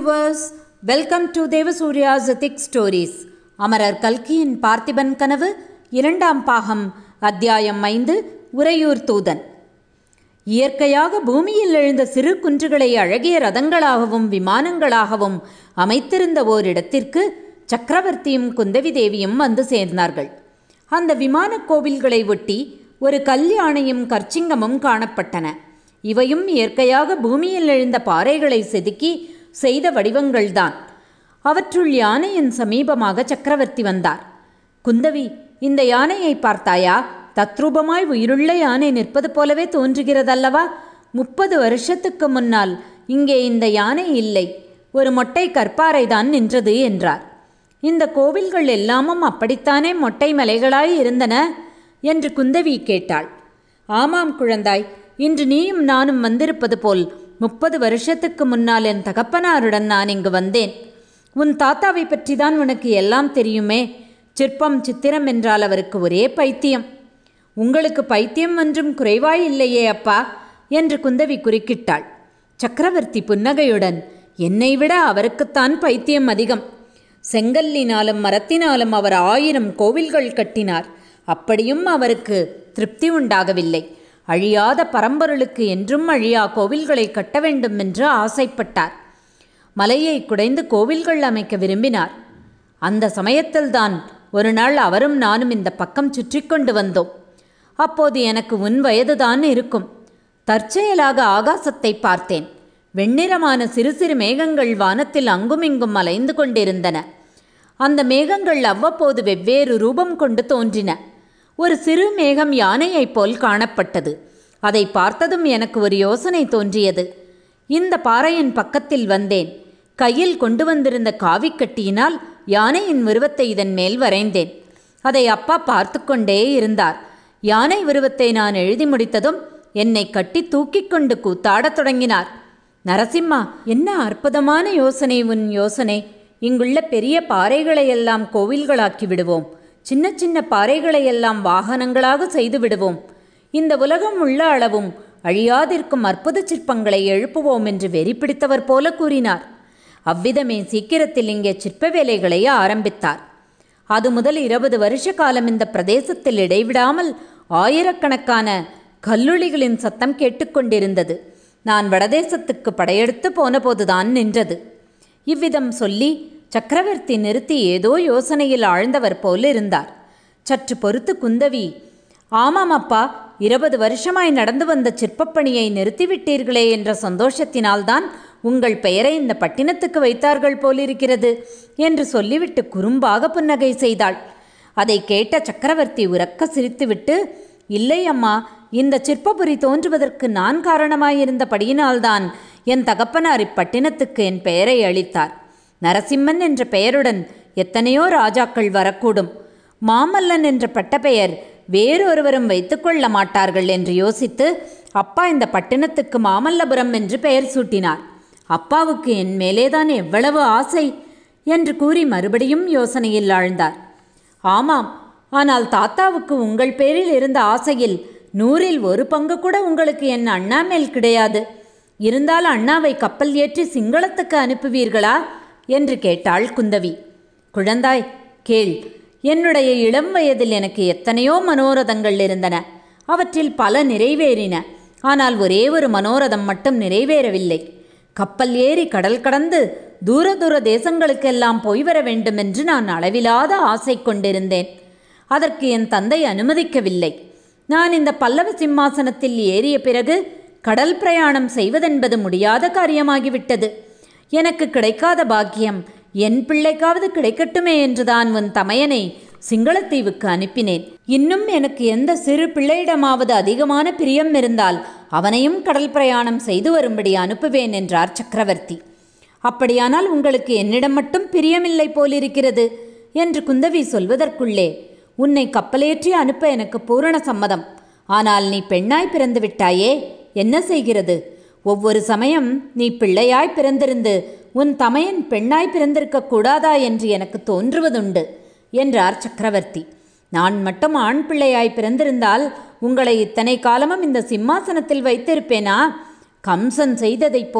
viewers welcome to தேவசூர்யாஸ் ethic stories அமரர் கல்கியின் பார்த்திபன் கனவு இரண்டாம் பாகம் அத்தியாயம் ஐந்து உறையூர் தூதன் இயற்கையாக பூமியில் எழுந்த சிறு குன்றுகளை அழகிய ரதங்களாகவும் விமானங்களாகவும் அமைத்திருந்த ஓரிடத்திற்கு சக்கரவர்த்தியும் குந்தவி தேவியும் வந்து சேர்ந்தார்கள் அந்த விமானக் கோவில்களை ஒட்டி ஒரு கல் யானையும் கற்சிங்கமும் காணப்பட்டன இவையும் இயற்கையாக பூமியில் எழுந்த பாறைகளை செதுக்கி செய்த வடிவங்கள்தான் அவற்றுள் யானையின் சமீபமாக சக்கரவர்த்தி வந்தார் குந்தவி இந்த யானையை பார்த்தாயா தத்ரூபமாய் உயிருள்ள யானை நிற்பது போலவே தோன்றுகிறதல்லவா முப்பது வருஷத்துக்கு முன்னால் இங்கே இந்த யானை இல்லை ஒரு மொட்டை கற்பாறைதான் நின்றது என்றார் இந்த கோவில்கள் எல்லாமும் அப்படித்தானே மொட்டை மலைகளாய் இருந்தன என்று குந்தவி கேட்டாள் ஆமாம் குழந்தாய் இன்று நீயும் நானும் வந்திருப்பது போல் முப்பது வருஷத்துக்கு முன்னால் என் தகப்பனாருடன் நான் இங்கு வந்தேன் உன் தாத்தாவை பற்றிதான் உனக்கு எல்லாம் தெரியுமே சிற்பம் சித்திரம் என்றால் அவருக்கு ஒரே பைத்தியம் உங்களுக்கு பைத்தியம் ஒன்றும் குறைவாய் இல்லையே அப்பா என்று குந்தவி குறுக்கிட்டாள் சக்கரவர்த்தி புன்னகையுடன் என்னை விட அவருக்குத்தான் பைத்தியம் அதிகம் செங்கல்லினாலும் மரத்தினாலும் அவர் ஆயிரம் கோவில்கள் கட்டினார் அப்படியும் அவருக்கு திருப்தி உண்டாகவில்லை அழியாத பரம்பொருளுக்கு என்றும் அழியா கோவில்களை கட்ட வேண்டும் என்று ஆசைப்பட்டார் மலையை குடைந்து கோவில்கள் அமைக்க விரும்பினார் அந்த சமயத்தில்தான் ஒரு நாள் அவரும் நானும் இந்த பக்கம் சுற்றி கொண்டு வந்தோம் அப்போது எனக்கு உன் வயதுதான் இருக்கும் தற்செயலாக ஆகாசத்தை பார்த்தேன் வெண்ணிறமான சிறு சிறு மேகங்கள் வானத்தில் அங்குமிங்கும் அலைந்து கொண்டிருந்தன அந்த மேகங்கள் அவ்வப்போது வெவ்வேறு ரூபம் கொண்டு தோன்றின ஒரு சிறு மேகம் யானையைப் போல் காணப்பட்டது அதை பார்த்ததும் எனக்கு ஒரு யோசனை தோன்றியது இந்த பாறையின் பக்கத்தில் வந்தேன் கையில் கொண்டு வந்திருந்த காவிக்கட்டியினால் யானையின் உருவத்தை இதன் மேல் வரைந்தேன் அதை அப்பா பார்த்து கொண்டே இருந்தார் யானை உருவத்தை நான் எழுதி முடித்ததும் என்னை கட்டி தூக்கிக் கொண்டு கூத்தாடத் தொடங்கினார் நரசிம்மா என்ன அற்புதமான யோசனை உன் யோசனை இங்குள்ள பெரிய பாறைகளையெல்லாம் கோவில்களாக்கி விடுவோம் சின்ன சின்ன பாறைகளையெல்லாம் வாகனங்களாக செய்து விடுவோம் இந்த உலகம் உள்ள அளவும் அழியாதிருக்கும் அற்புத சிற்பங்களை எழுப்புவோம் என்று வெறி பிடித்தவர் போல கூறினார் அவ்விதமே சீக்கிரத்தில் இங்கே சிற்ப வேலைகளை ஆரம்பித்தார் அது முதல் இருபது வருஷ காலம் இந்த பிரதேசத்தில் இடைவிடாமல் ஆயிரக்கணக்கான கல்லுளிகளின் சத்தம் கேட்டுக்கொண்டிருந்தது நான் வடதேசத்துக்கு படையெடுத்து போனபோதுதான் நின்றது இவ்விதம் சொல்லி சக்கரவர்த்தி நிறுத்தி ஏதோ யோசனையில் ஆழ்ந்தவர் போல் இருந்தார் சற்று பொறுத்து குந்தவி ஆமாம் அப்பா இருபது வருஷமாய் நடந்து வந்த சிற்பப்பணியை நிறுத்திவிட்டீர்களே என்ற சந்தோஷத்தினால்தான் உங்கள் பெயரை இந்த பட்டினத்துக்கு வைத்தார்கள் போலிருக்கிறது என்று சொல்லிவிட்டு குறும்பாக புன்னகை செய்தாள் அதை கேட்ட சக்கரவர்த்தி உறக்க சிரித்துவிட்டு இல்லை அம்மா இந்த சிற்பபுரி தோன்றுவதற்கு நான் காரணமாயிருந்தபடியினால்தான் என் தகப்பனார் இப்பட்டினத்துக்கு என் பெயரை அளித்தார் நரசிம்மன் என்ற பெயருடன் எத்தனையோ ராஜாக்கள் வரக்கூடும் மாமல்லன் என்ற பட்டப்பெயர் வேறொருவரும் வைத்துக்கொள்ள மாட்டார்கள் என்று யோசித்து அப்பா இந்த பட்டினத்துக்கு மாமல்லபுரம் என்று பெயர் சூட்டினார் அப்பாவுக்கு என் மேலேதான் எவ்வளவு ஆசை என்று கூறி மறுபடியும் யோசனையில் ஆழ்ந்தார் ஆமாம் ஆனால் தாத்தாவுக்கு உங்கள் பேரில் இருந்த ஆசையில் நூறில் ஒரு பங்கு கூட உங்களுக்கு என் அண்ணா மேல் கிடையாது இருந்தால் அண்ணாவை கப்பல் ஏற்றி சிங்களத்துக்கு அனுப்புவீர்களா என்று கேட்டாள் குந்தவி குழந்தாய் கேள் என்னுடைய இளம் வயதில் எனக்கு எத்தனையோ மனோரதங்கள் இருந்தன அவற்றில் பல நிறைவேறின ஆனால் ஒரே ஒரு மனோரதம் மட்டும் நிறைவேறவில்லை கப்பல் ஏறி கடல் கடந்து தூர தூர தேசங்களுக்கெல்லாம் போய் வர வேண்டும் என்று நான் அளவிலாத ஆசை கொண்டிருந்தேன் அதற்கு என் தந்தை அனுமதிக்கவில்லை நான் இந்த பல்லவ சிம்மாசனத்தில் ஏறிய பிறகு கடல் பிரயாணம் செய்வதென்பது முடியாத காரியமாகிவிட்டது எனக்கு கிடைக்காத பாக்கியம் என் பிள்ளைக்காவது கிடைக்கட்டுமே என்றுதான் உன் தமையனை சிங்களத்தீவுக்கு அனுப்பினேன் இன்னும் எனக்கு எந்த சிறு பிள்ளையிடமாவது அதிகமான பிரியம் இருந்தால் அவனையும் கடல் பிரயாணம் செய்து வரும்படி அனுப்புவேன் என்றார் சக்கரவர்த்தி அப்படியானால் உங்களுக்கு என்னிடம் மட்டும் பிரியமில்லை போலிருக்கிறது என்று குந்தவி சொல்வதற்குள்ளே உன்னை கப்பலேற்றி அனுப்ப எனக்கு பூரண சம்மதம் ஆனால் நீ பெண்ணாய் பிறந்து விட்டாயே என்ன செய்கிறது ஒவ்வொரு சமயம் நீ பிள்ளையாய் பிறந்திருந்து உன் தமையன் பெண்ணாய் பிறந்திருக்க கூடாதா என்று எனக்கு தோன்றுவதுண்டு என்றார் சக்கரவர்த்தி நான் மட்டும் ஆண் பிள்ளையாய் பிறந்திருந்தால் உங்களை இத்தனை காலமும் இந்த சிம்மாசனத்தில் வைத்திருப்பேனா கம்சன் செய்ததைப் போல்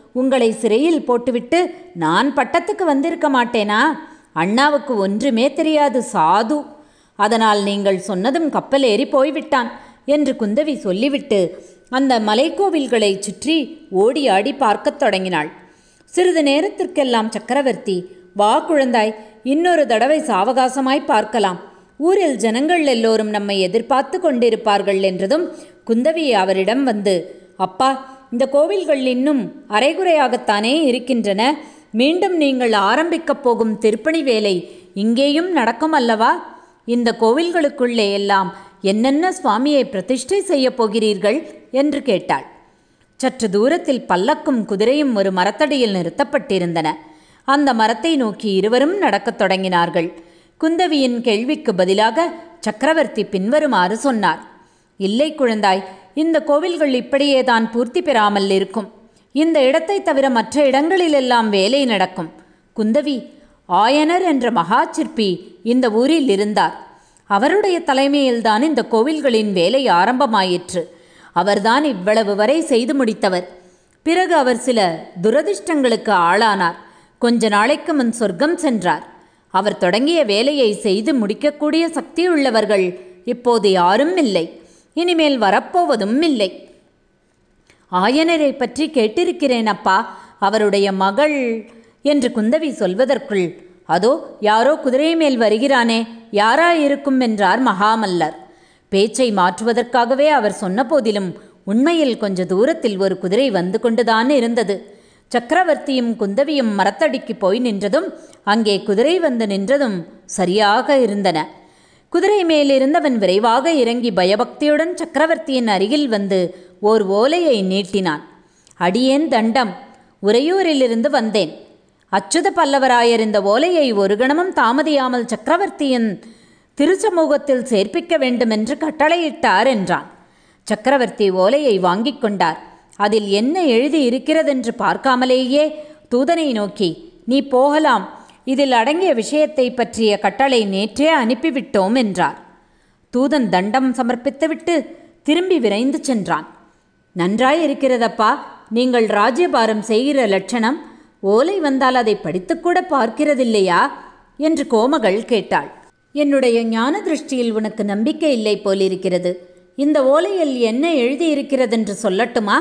உங்களை சிறையில் போட்டுவிட்டு நான் பட்டத்துக்கு வந்திருக்க மாட்டேனா அண்ணாவுக்கு ஒன்றுமே தெரியாது சாது அதனால் நீங்கள் சொன்னதும் கப்பல் ஏறி போய்விட்டான் என்று குந்தவி சொல்லிவிட்டு அந்த மலைக்கோவில்களை சுற்றி ஓடி ஆடி பார்க்கத் தொடங்கினாள் சிறிது நேரத்திற்கெல்லாம் சக்கரவர்த்தி வா குழந்தாய் இன்னொரு தடவை சாவகாசமாய் பார்க்கலாம் ஊரில் ஜனங்கள் எல்லோரும் நம்மை எதிர்பார்த்து கொண்டிருப்பார்கள் என்றதும் குந்தவி அவரிடம் வந்து அப்பா இந்த கோவில்கள் இன்னும் அரைகுறையாகத்தானே இருக்கின்றன மீண்டும் நீங்கள் ஆரம்பிக்கப் போகும் திருப்பணி வேலை இங்கேயும் நடக்கும் அல்லவா இந்த கோவில்களுக்குள்ளே எல்லாம் என்னென்ன சுவாமியை பிரதிஷ்டை செய்யப் போகிறீர்கள் என்று கேட்டாள் சற்று தூரத்தில் பல்லக்கும் குதிரையும் ஒரு மரத்தடியில் நிறுத்தப்பட்டிருந்தன அந்த மரத்தை நோக்கி இருவரும் நடக்கத் தொடங்கினார்கள் குந்தவியின் கேள்விக்கு பதிலாக சக்கரவர்த்தி பின்வருமாறு சொன்னார் இல்லை குழந்தாய் இந்த கோவில்கள் இப்படியே தான் பூர்த்தி பெறாமல் இருக்கும் இந்த இடத்தை தவிர மற்ற இடங்களிலெல்லாம் வேலை நடக்கும் குந்தவி ஆயனர் என்ற மகா சிற்பி இந்த ஊரில் இருந்தார் அவருடைய தலைமையில்தான் இந்த கோவில்களின் வேலை ஆரம்பமாயிற்று அவர்தான் இவ்வளவு வரை செய்து முடித்தவர் பிறகு அவர் சில துரதிர்ஷ்டங்களுக்கு ஆளானார் கொஞ்ச நாளைக்கு முன் சொர்க்கம் சென்றார் அவர் தொடங்கிய வேலையை செய்து முடிக்கக்கூடிய சக்தியுள்ளவர்கள் இப்போது யாரும் இல்லை இனிமேல் வரப்போவதும் இல்லை ஆயனரை பற்றி கேட்டிருக்கிறேன் அப்பா அவருடைய மகள் என்று குந்தவி சொல்வதற்குள் அதோ யாரோ குதிரை மேல் வருகிறானே யாரா இருக்கும் என்றார் மகாமல்லர் பேச்சை மாற்றுவதற்காகவே அவர் சொன்ன போதிலும் உண்மையில் கொஞ்ச தூரத்தில் ஒரு குதிரை வந்து கொண்டுதான் இருந்தது சக்கரவர்த்தியும் குந்தவியும் மரத்தடிக்கு போய் நின்றதும் அங்கே குதிரை வந்து நின்றதும் சரியாக இருந்தன குதிரை மேலிருந்தவன் விரைவாக இறங்கி பயபக்தியுடன் சக்கரவர்த்தியின் அருகில் வந்து ஓர் ஓலையை நீட்டினான் அடியேன் தண்டம் உறையூரிலிருந்து வந்தேன் அச்சுத பல்லவராயர் இந்த ஓலையை ஒரு கணமும் தாமதியாமல் சக்கரவர்த்தியின் திருச்சமூகத்தில் சேர்ப்பிக்க வேண்டுமென்று கட்டளையிட்டார் என்றான் சக்கரவர்த்தி ஓலையை வாங்கிக் கொண்டார் அதில் என்ன எழுதி இருக்கிறதென்று பார்க்காமலேயே தூதனை நோக்கி நீ போகலாம் இதில் அடங்கிய விஷயத்தை பற்றிய கட்டளை நேற்றே அனுப்பிவிட்டோம் என்றார் தூதன் தண்டம் சமர்ப்பித்துவிட்டு திரும்பி விரைந்து சென்றான் நன்றாய் இருக்கிறதப்பா நீங்கள் ராஜ்யபாரம் செய்கிற லட்சணம் ஓலை வந்தால் அதை படித்துக்கூட பார்க்கிறதில்லையா என்று கோமகள் கேட்டாள் என்னுடைய ஞான திருஷ்டியில் உனக்கு நம்பிக்கை இல்லை போலிருக்கிறது இந்த ஓலையில் என்ன எழுதியிருக்கிறதென்று சொல்லட்டுமா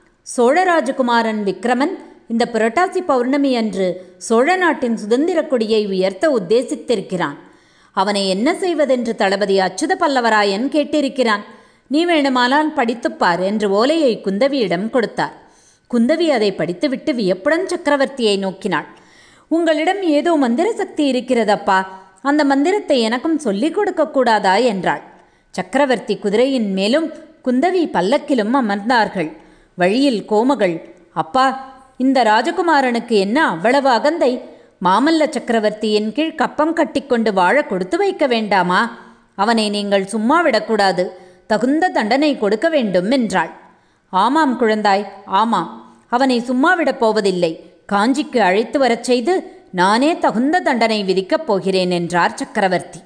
சோழராஜகுமாரன் விக்ரமன் இந்த புரட்டாசி பௌர்ணமி அன்று சோழ நாட்டின் சுதந்திர கொடியை உயர்த்த உத்தேசித்திருக்கிறான் அவனை என்ன செய்வதென்று தளபதி அச்சுத பல்லவராயன் கேட்டிருக்கிறான் நீ வேணுமானால் படித்துப்பார் என்று ஓலையை குந்தவியிடம் கொடுத்தார் குந்தவி அதை படித்துவிட்டு வியப்புடன் சக்கரவர்த்தியை நோக்கினாள் உங்களிடம் ஏதோ மந்திர சக்தி இருக்கிறதப்பா அந்த மந்திரத்தை எனக்கும் சொல்லிக் கொடுக்க கூடாதா என்றாள் சக்கரவர்த்தி குதிரையின் மேலும் குந்தவி பல்லக்கிலும் அமர்ந்தார்கள் வழியில் கோமகள் அப்பா இந்த ராஜகுமாரனுக்கு என்ன அவ்வளவு அகந்தை மாமல்ல சக்கரவர்த்தியின் கீழ் கப்பம் கட்டிக்கொண்டு வாழ கொடுத்து வைக்க வேண்டாமா அவனை நீங்கள் சும்மா விடக்கூடாது தகுந்த தண்டனை கொடுக்க வேண்டும் என்றாள் ஆமாம் குழந்தாய் ஆமாம் அவனை சும்மா விடப் போவதில்லை காஞ்சிக்கு அழைத்து வரச் செய்து நானே தகுந்த தண்டனை விதிக்கப் போகிறேன் என்றார் சக்கரவர்த்தி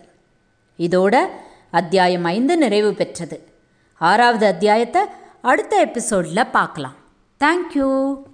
இதோட அத்தியாயம் ஐந்து நிறைவு பெற்றது ஆறாவது அத்தியாயத்தை அடுத்த எபிசோடில் பார்க்கலாம் தேங்க்யூ